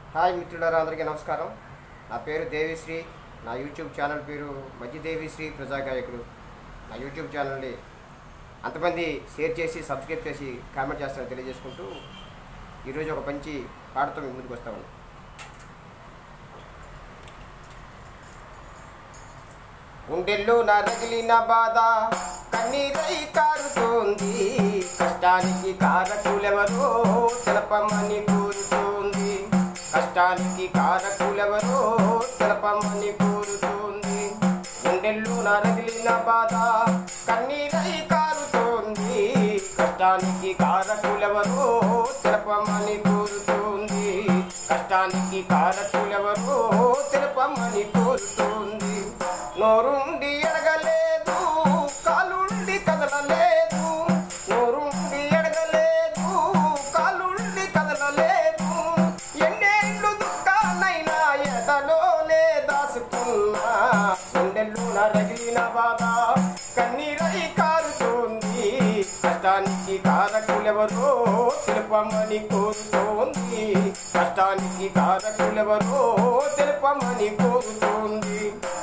hi మిత్రులారా అందరికీ నమస్కారం నా పేరు దేవిశ్రీ నా యూట్యూబ్ ఛానల్ పేరు మధ్య దేవిశ్రీ ప్రజాగాయకుడు నా యూట్యూబ్ ఛానల్ని అంతమంది షేర్ చేసి సబ్స్క్రైబ్ చేసి కామెంట్ చేస్తారని తెలియజేసుకుంటూ ఈరోజు ఒక మంచి పాటతో మీ ముందుకు వస్తామని గుండెల్లో నా రగిలిన బాధ కన్నీరై కారుతోంది కష్టానికి కారకులెవరో తెలపమని కోరుతోంది కష్టానికి కారకులెవరో తెలపమని కోరుతోంది గుండెల్లో నా రగిలిన బాధ కన్నీరై కారుతోంది కష్టానికి కారకులెవరో తెలపమని కోరుతోంది కష్టానికి కారకులెవరో తెలపమని కోరుతోంది నోరుండి ఎడగలేదు కాలుండి కదలలేదు నోరుండి ఎడగలేదు కాలుండి కదలలేదు ఎన్నేళ్ళు దుఃఖానైనా ఎదలోనే దాసుకున్నా గుండెల్లో నరగిన బాధ కన్నీరై కారుతోంది కష్టానికి కారకులెవరో తెలుపమని కోరుతోంది కష్టానికి కారకులెవరో తెలుపమని కోరుతోంది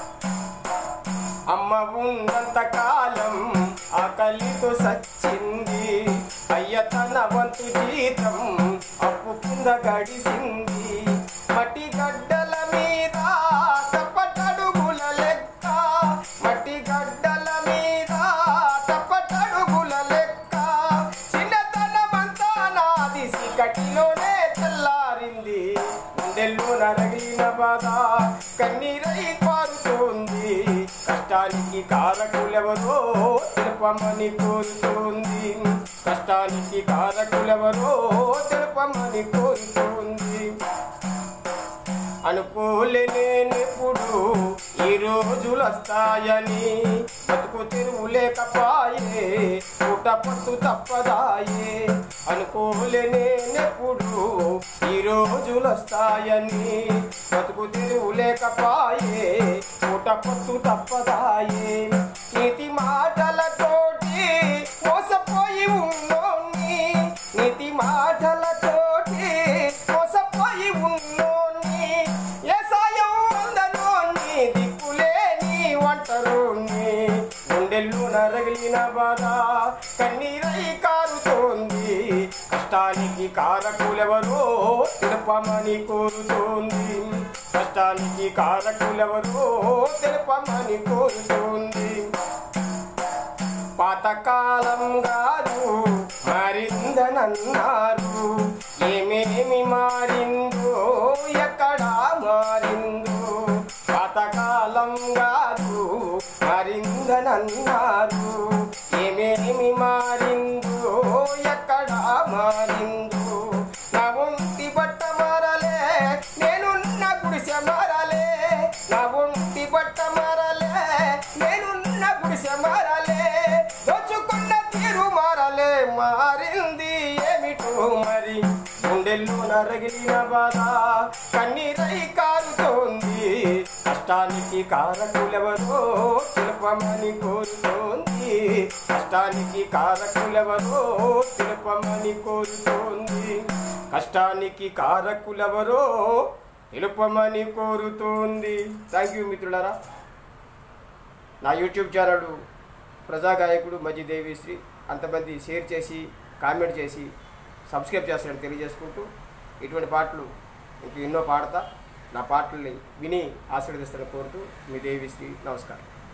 అమ్మ ఉన్నంత కాలం ఆకలితో సచ్చింది అయ్య తన వంతు జీతం అప్పు కింద గడిసింది మట్టి గడ్డల మీద తప్పటడుగుల లెక్క మట్టి గడ్డల మీద తప్పటడుగుల లెక్క చిన్నతనమంతా నాది సికటిలోనే తెల్లారింది గుండెల్లో నరగిన బాధ కన్నీరై పారుతోంది కష్టానికి కారకులెవరో తెలుపమని కోరుతోంది కష్టానికి కారకులెవరో తెలుపమని కోరుతోంది అనుకోలేనెప్పుడు ఈ రోజులు వస్తాయని బతుకు తెరువు లేకపాయే పూట పట్టు తప్పదాయే అనుకోలేనెప్పుడు ఈ రోజులు వస్తాయని బతుకు తెరువు లేకపాయే పూట పట్టు తప్పదాయే నీతి మాటలతోటి మోసపోయి ఉన్నోని నీతి మాటలతోటి మోసపోయి ఉన్నోని ఏ సాయం అందరోని దిక్కులేని ఒంటరోని గుండెల్లో నరగిలిన బాధ కన్నీరై కారుతోంది కష్టానికి కారకులెవరో తెలుపమని కోరుతోంది కష్టానికి కారకులెవరో తెలుపమని కోరుతోంది పాతకాలం గారు మారిందనన్నారు ఏమేమి మారిందో ఎక్కడా మారిందో పాతకాలం గారు మారిందనన్నారు ఏమేమి మారిందో ఎక్కడా మారిందో నా ఒంటి బట్ట మారలే నేనున్న గుడిసె మారలే నా ఒంటి బట్ట మారలే నేనున్న గుడిసె మారలే దోచుకున్న తీరు మారలే మారింది ఏమిటో మరి గుండెల్లో నరగిలిన బాధ కన్నీరై కారుతోంది కష్టానికి కారకులెవరో తెలుపమని కోరుతోంది కష్టానికి కారకులెవరో తెలుపమని కోరుతోంది కష్టానికి కారకులెవరో తెలుపమని కోరుతోంది థ్యాంక్ యూ మిత్రులారా నా యూట్యూబ్ ఛానల్ ప్రజాగాయకుడు మధ్య దేవిశ్రీ అంతమంది షేర్ చేసి కామెంట్ చేసి సబ్స్క్రైబ్ చేస్తారని తెలియజేసుకుంటూ ఇటువంటి పాటలు ఇంక ఎన్నో పాడతా నా పాటల్ని విని ఆశీర్వదిస్తారని కోరుతూ మీ దేవిశ్రీ నమస్కారం